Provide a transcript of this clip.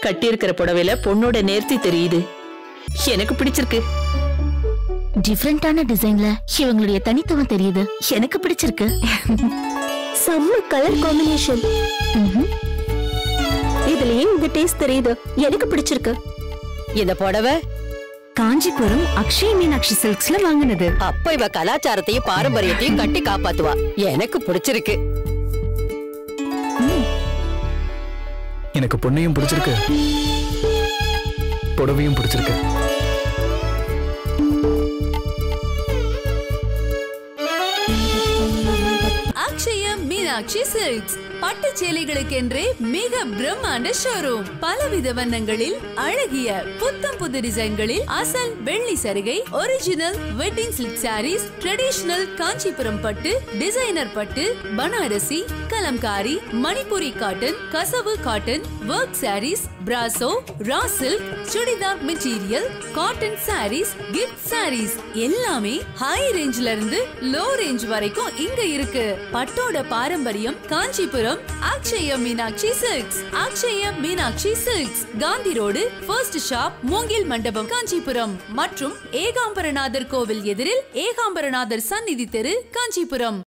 கட்டியிருக்கிற புடவையில பொண்ணோட நேர்த்தி தெரியுது எனக்கு பிடிச்சிருக்கு டிஃப்ரெண்டான டிசைன்ல இவங்களுடைய தனித்துவம் தெரியுது எனக்கு பிடிச்சிருக்கு செம்ம கலர் காம்பினேஷன் ம்ஹும். இதுலயே உங்க டேஸ்ட் தெரியுது எனக்கு பிடிச்சிருக்கு இந்த புடவை காஞ்சிபுரம் அக்ஷய் மீனாட்சி சில்க்ஸ்ல வாங்கினது அப்ப இவ கலாச்சாரத்தையும் பாரம்பரியத்தையும் கட்டி காப்பாத்துவா எனக்கு பிடிச்சிருக்கு எனக்கு பொண்ணையும் பிடிச்சிருக்கு புடவையும் பிடிச்சிருக்கு அக்ஷய மீனாட்சி சில்க்ஸ் பட்டு சேலைகளுக்கென்றே மிக பிரம்மாண்ட ஷோரூம் பலவித வண்ணங்களில் அழகிய புத்தம் புது டிசைன்களில் அசல் வெள்ளி சரிகை original wedding silk sarees traditional Kanchipuram பட்டு டிசைனர் பட்டு Banarasi Kalamkari Manipuri cotton kasavu cotton work sarees பிராசோ raw silk churidar material cotton sarees gift sarees எல்லாமே ஹை ரேஞ்ச்ல இருந்து லோ ரேஞ்ச் வரைக்கும் இங்க இருக்கு பட்டோட பாரம்பரியம் Kanchipuram Akshaya Meenakshi silks Akshaya Meenakshi silks Gandhi road first shop Moongil Mandapam Kanchipuram மற்றும் ஏகாம்பரநாதர் கோவில் எதிரில் ஏகாம்பரநாதர் சந்நிதி தெரு காஞ்சிபுரம்